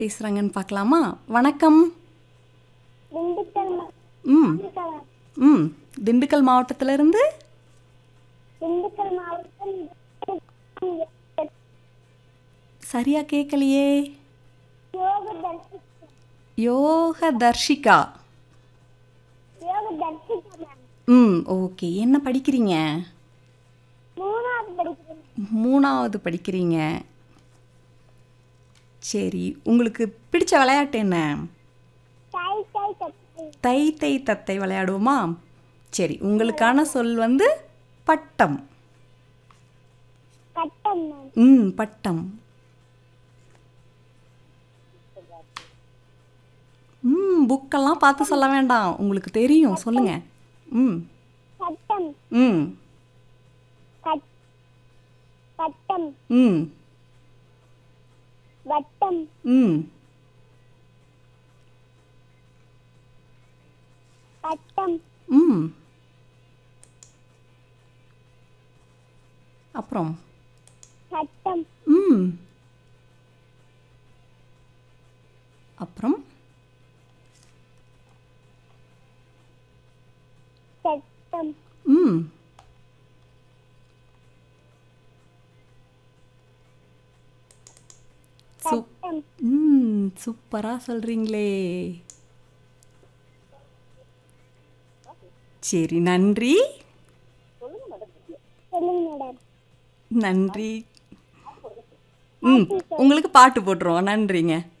பேசுகிறாங்கன்னு பார்க்கலாமா வணக்கம் திண்டுக்கல் மா- ம் திண்டுக்கல் ம் திண்டுக்கல் மாவட்டத்திலிருந்து திண்டுக்கல் மாவட்டம் சரியாக கேட்கலையே யோக தர்ஷி யோக தர்ஷிகா யோக தர்ஷிகா மேம் ம் ஓகே என்ன படிக்கிறீங்க மூணாவது படிக்கிறேன் மூணாவது படிக்கிறீங்க சரி உங்களுக்கு பிடிச்ச விளையாட்டு என்ன தாய் தாய் தப்பு தை தை தத்தை விளையாடுவோமா சரி உங்களுக்கான சொல் வந்து பட்டம் கட்டம் மேம் ம் பட்டம் ம் புக்கெல்லாம் பார்த்து சொல்ல வேண்டாம் உங்களுக்கு தெரியும் சொல்லுங்க ம் கட்டம் ம் கட் கட்டம் ம் வட்டம் ம் கட்டம் ம் அப்புறம் கட்டம் ம் அப்புறம் சட்டம் ம் சூப் கட்டம் ம் சூப்பராக சொல்கிறீங்களே சரி நன்றி சொல்லுங்க மேடம் நன்றி ம் உங்களுக்கு பாட்டு போட்டுருவோம் நன்றிங்க